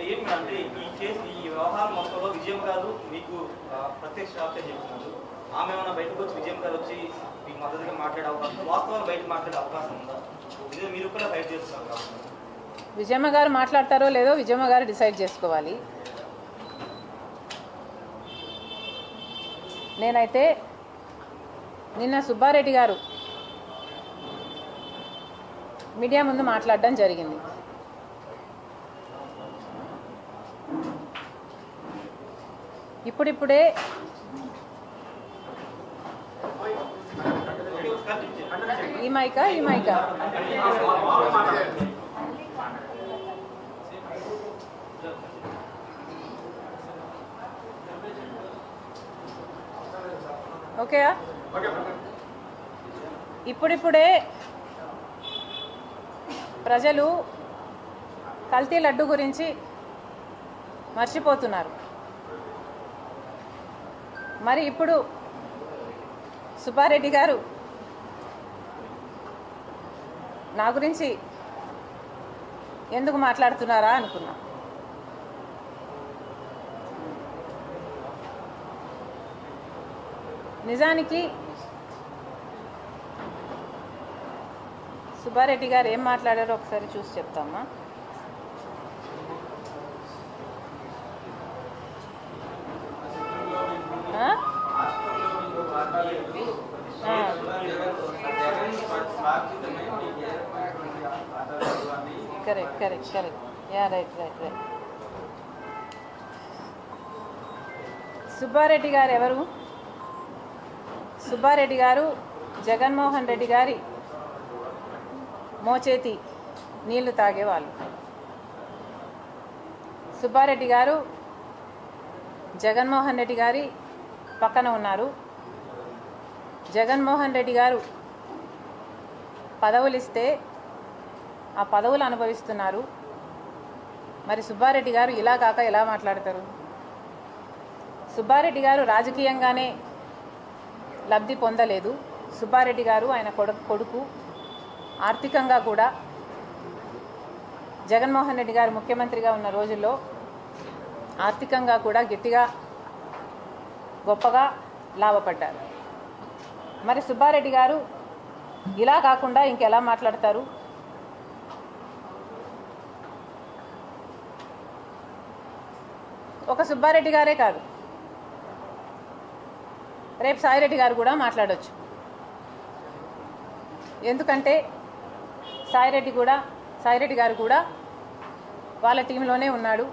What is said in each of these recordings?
అంటే ఏం మేడం అంటే ఈ కేసు ఈ వ్యవహారం మొత్తంలో విజయం గారు మీకు ఆ, ప్రత్యక్ష సాక్ష్యం చెప్తున్నారు ఆమె ఏమైనా బయటకు వచ్చి విజయం గారు వచ్చి మీకు మద్దతుగా మాట్లాడే అవకాశం వాస్తవాలు బయట మాట్లాడే అవకాశం ఉందా ఇదే మీరు కూడా ఫైట్ చేస్తున్నారు కాబట్టి విజయమ్మ గారు మాట్లాడతారో లేదో విజయమ్మ గారు డిసైడ్ చేసుకోవాలి నేనైతే నిన్న సుబ్బారెడ్డి గారు మీడియా ముందు మాట్లాడడం జరిగింది ఇప్పుడిప్పుడే ఈ మైకా ఈ మైకా ఓకేయా ఇప్పుడిప్పుడే ప్రజలు కల్తీ లడ్డు గురించి మర్చిపోతున్నారు మరి ఇప్పుడు సుబ్బారెడ్డి గారు నా గురించి ఎందుకు మాట్లాడుతున్నారా అనుకున్నా నిజానికి సుబ్బారెడ్డి గారు ఏం మాట్లాడారో ఒకసారి చూసి చెప్తామా ఆ? ఆ. Correct correct correct ya right right right Subbareddy గారు ఎవరు సుబ్బారెడ్డి గారు జగన్మోహన్ రెడ్డి గారి మోచేతి నీళ్లు తాగేవాళ్ళు సుబ్బారెడ్డి గారు జగన్మోహన్ రెడ్డి గారి పక్కన ఉన్నారు జగన్మోహన్ రెడ్డి గారు పదవులు ఇస్తే ఆ పదవులు అనుభవిస్తున్నారు మరి సుబ్బారెడ్డి గారు ఇలా కాక ఎలా మాట్లాడతారు సుబ్బారెడ్డి గారు రాజకీయంగానే లబ్ధి పొందలేదు సుబ్బారెడ్డి గారు ఆయన కొడుకు కొడుకు ఆర్థికంగా కూడా జగన్మోహన్ రెడ్డి గారు ముఖ్యమంత్రిగా ఉన్న రోజుల్లో ఆర్థికంగా కూడా గట్టిగా గొప్పగా లాభపడ్డారు మరి సుబ్బారెడ్డి గారు ఇలా కాకుండా ఇంకెలా మాట్లాడతారు ఒక సుబ్బారెడ్డి గారే కాదు రేపు సాయిరెడ్డి గారు కూడా మాట్లాడొచ్చు ఎందుకంటే సాయిరెడ్డి కూడా సాయిరెడ్డి గారు కూడా వాళ్ళ టీంలోనే ఉన్నాడు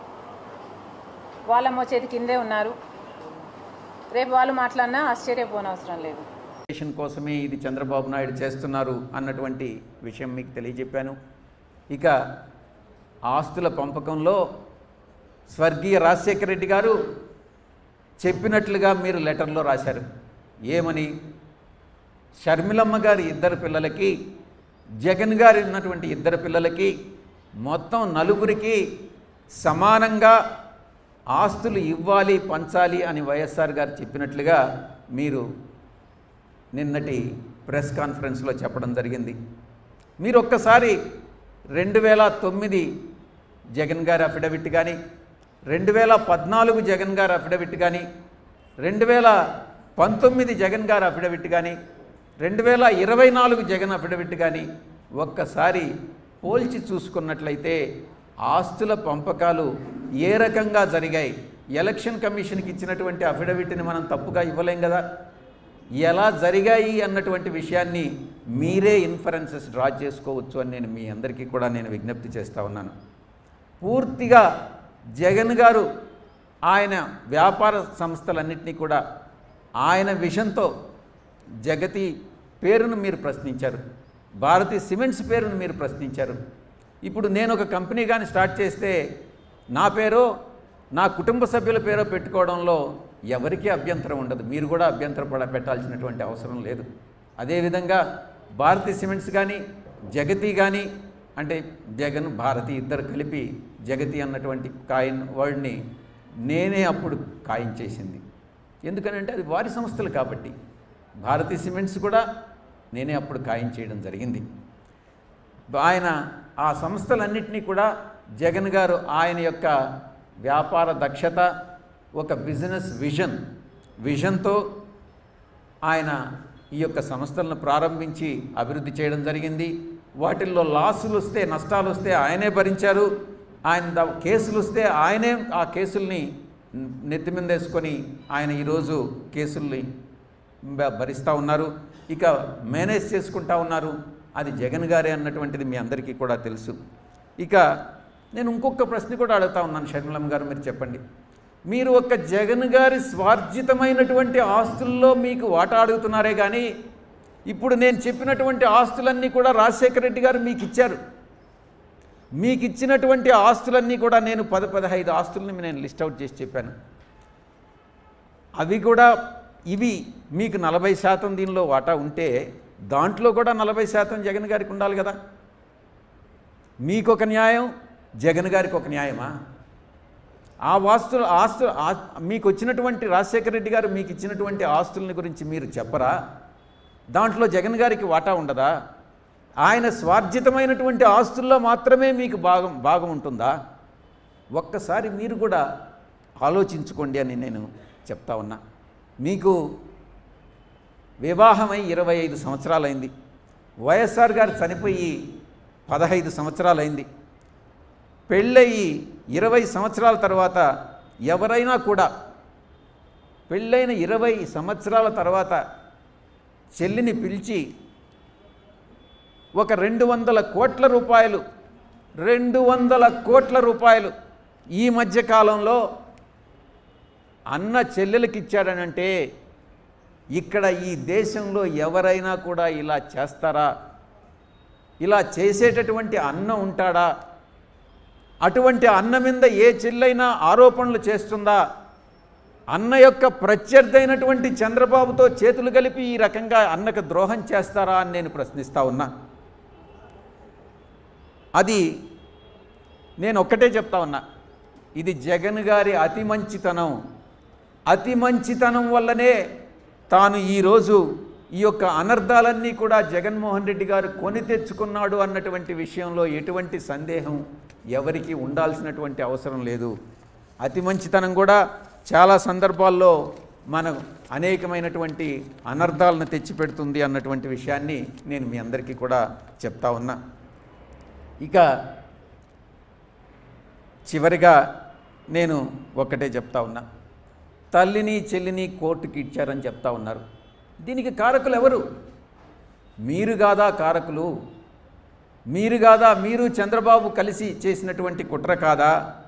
వాళ్ళ మోచేతి కిందే ఉన్నారు రేపు వాళ్ళు మాట్లాడినా ఆశ్చర్యపోనవసరం లేదు దేశం కోసమే ఇది చంద్రబాబు నాయుడు చేస్తున్నారు అన్నటువంటి విషయం మీకు తెలియజెప్పాను ఇక ఆస్తుల పంపకంలో స్వర్గీయ రాజశేఖర రెడ్డి గారు చెప్పినట్లుగా మీరు లెటర్లో రాశారు ఏమని షర్మిలమ్మ గారి ఇద్దరు పిల్లలకి జగన్ గారి ఉన్నటువంటి ఇద్దరు పిల్లలకి మొత్తం నలుగురికి సమానంగా ఆస్తులు ఇవ్వాలి పంచాలి అని వైఎస్ఆర్ గారు చెప్పినట్లుగా మీరు నిన్నటి ప్రెస్ కాన్ఫరెన్స్లో చెప్పడం జరిగింది మీరు ఒక్కసారి రెండు వేల తొమ్మిది జగన్ గారి అఫిడవిట్ కానీ రెండు వేల పద్నాలుగు జగన్ గారి అఫిడవిట్ కానీ రెండు వేల పంతొమ్మిది జగన్ గారి అఫిడవిట్ కానీ రెండు వేల ఇరవై నాలుగు జగన్ అఫిడవిట్ కానీ ఒక్కసారి పోల్చి చూసుకున్నట్లయితే ఆస్తుల పంపకాలు ఏ రకంగా జరిగాయి ఎలక్షన్ కమిషన్కి ఇచ్చినటువంటి అఫిడవిట్ని మనం తప్పుగా ఇవ్వలేం కదా ఎలా జరిగాయి అన్నటువంటి విషయాన్ని మీరే ఇన్ఫరెన్సెస్ డ్రా చేసుకోవచ్చు అని నేను మీ అందరికీ కూడా నేను విజ్ఞప్తి చేస్తూ ఉన్నాను పూర్తిగా జగన్ గారు ఆయన వ్యాపార సంస్థలన్నింటినీ కూడా ఆయన విషన్తో జగతి పేరును మీరు ప్రశ్నించారు భారతి సిమెంట్స్ పేరును మీరు ప్రశ్నించారు ఇప్పుడు నేను ఒక కంపెనీ కానీ స్టార్ట్ చేస్తే నా పేరో నా కుటుంబ సభ్యుల పేరో పెట్టుకోవడంలో ఎవరికీ అభ్యంతరం ఉండదు మీరు కూడా అభ్యంతరపడ పెట్టాల్సినటువంటి అవసరం లేదు అదేవిధంగా భారతి సిమెంట్స్ కానీ జగతి కానీ అంటే జగన్ భారతి ఇద్దరు కలిపి జగతి అన్నటువంటి కాయిన్ వర్డ్ని నేనే అప్పుడు ఖాయం చేసింది ఎందుకనంటే అది వారి సంస్థలు కాబట్టి భారతీ సిమెంట్స్ కూడా నేనే అప్పుడు ఖాయం చేయడం జరిగింది ఆయన ఆ సంస్థలన్నింటినీ కూడా జగన్ గారు ఆయన యొక్క వ్యాపార దక్షత ఒక బిజినెస్ విజన్ విజన్తో ఆయన ఈ యొక్క సంస్థలను ప్రారంభించి అభివృద్ధి చేయడం జరిగింది వాటిల్లో లాసులు వస్తే నష్టాలు వస్తే ఆయనే భరించారు ఆయన ద- కేసులు వస్తే ఆయనే ఆ కేసుల్ని నెత్తి మీద వేసుకొని ఆయన ఈరోజు కేసుల్ని బ- భరిస్తూ ఉన్నారు ఇక మేనేజ్ చేసుకుంటా ఉన్నారు అది జగన్ గారే అన్నటువంటిది మీ అందరికీ కూడా తెలుసు ఇక నేను ఇంకొక ప్రశ్న కూడా అడుగుతా ఉన్నాను షర్మిలమ్మ గారు మీరు చెప్పండి మీరు ఒక జగన్ గారి స్వార్జితమైనటువంటి ఆస్తుల్లో మీకు వాటా అడుగుతున్నారే కానీ ఇప్పుడు నేను చెప్పినటువంటి ఆస్తులన్నీ కూడా రాజశేఖర రెడ్డి గారు మీకు ఇచ్చారు మీకు ఇచ్చినటువంటి ఆస్తులన్నీ కూడా నేను పద పదహైదు ఆస్తుల్ని నేను లిస్ట్ అవుట్ చేసి చెప్పాను అవి కూడా ఇవి మీకు నలభై శాతం దీనిలో వాటా ఉంటే దాంట్లో కూడా నలభై శాతం జగన్ గారికి ఉండాలి కదా మీకు ఒక న్యాయం జగన్ గారికి ఒక న్యాయమా ఆ వాస్తులు ఆస్తు ఆ- మీకు వచ్చినటువంటి రాజశేఖర రెడ్డి గారు మీకు ఇచ్చినటువంటి ఆస్తులని గురించి మీరు చెప్పరా దాంట్లో జగన్ గారికి వాటా ఉండదా ఆయన స్వార్జితమైనటువంటి ఆస్తుల్లో మాత్రమే మీకు భాగం భాగం ఉంటుందా ఒక్కసారి మీరు కూడా ఆలోచించుకోండి అని నేను చెప్తా ఉన్నా మీకు వివాహమై ఇరవై ఐదు సంవత్సరాలైంది వైఎస్ఆర్ గారు చనిపోయి పదహైదు సంవత్సరాలైంది పెళ్ళయి ఇరవై సంవత్సరాల తర్వాత ఎవరైనా కూడా పెళ్ళైన ఇరవై సంవత్సరాల తర్వాత చెల్లిని పిలిచి ఒక రెండు వందల కోట్ల రూపాయలు రెండు వందల కోట్ల రూపాయలు ఈ మధ్య కాలంలో అన్న చెల్లెలకి ఇచ్చాడనంటే ఇక్కడ ఈ దేశంలో ఎవరైనా కూడా ఇలా చేస్తారా ఇలా చేసేటటువంటి అన్న ఉంటాడా అటువంటి అన్న మీద ఏ చెల్లైనా ఆరోపణలు చేస్తుందా అన్న యొక్క ప్రత్యర్థి అయినటువంటి చంద్రబాబుతో చేతులు కలిపి ఈ రకంగా అన్నకు ద్రోహం చేస్తారా అని నేను ప్రశ్నిస్తా ఉన్నా అది నేను ఒక్కటే చెప్తా ఉన్నా ఇది జగన్ గారి అతి మంచితనం అతి మంచితనం వల్లనే తాను ఈరోజు ఈ యొక్క అనర్థాలన్నీ కూడా జగన్మోహన్ రెడ్డి గారు కొని తెచ్చుకున్నాడు అన్నటువంటి విషయంలో ఎటువంటి సందేహం ఎవరికి ఉండాల్సినటువంటి అవసరం లేదు అతి మంచితనం కూడా చాలా సందర్భాల్లో మన అనేకమైనటువంటి అనర్థాలను తెచ్చిపెడుతుంది అన్నటువంటి విషయాన్ని నేను మీ అందరికీ కూడా చెప్తా ఉన్నా ఇక చివరిగా నేను ఒక్కటే చెప్తా ఉన్నా తల్లిని చెల్లిని కోర్టుకి ఇచ్చారని చెప్తా ఉన్నారు దీనికి కారకులు ఎవరు మీరు కాదా కారకులు మీరు కాదా మీరు చంద్రబాబు కలిసి చేసినటువంటి కుట్ర కాదా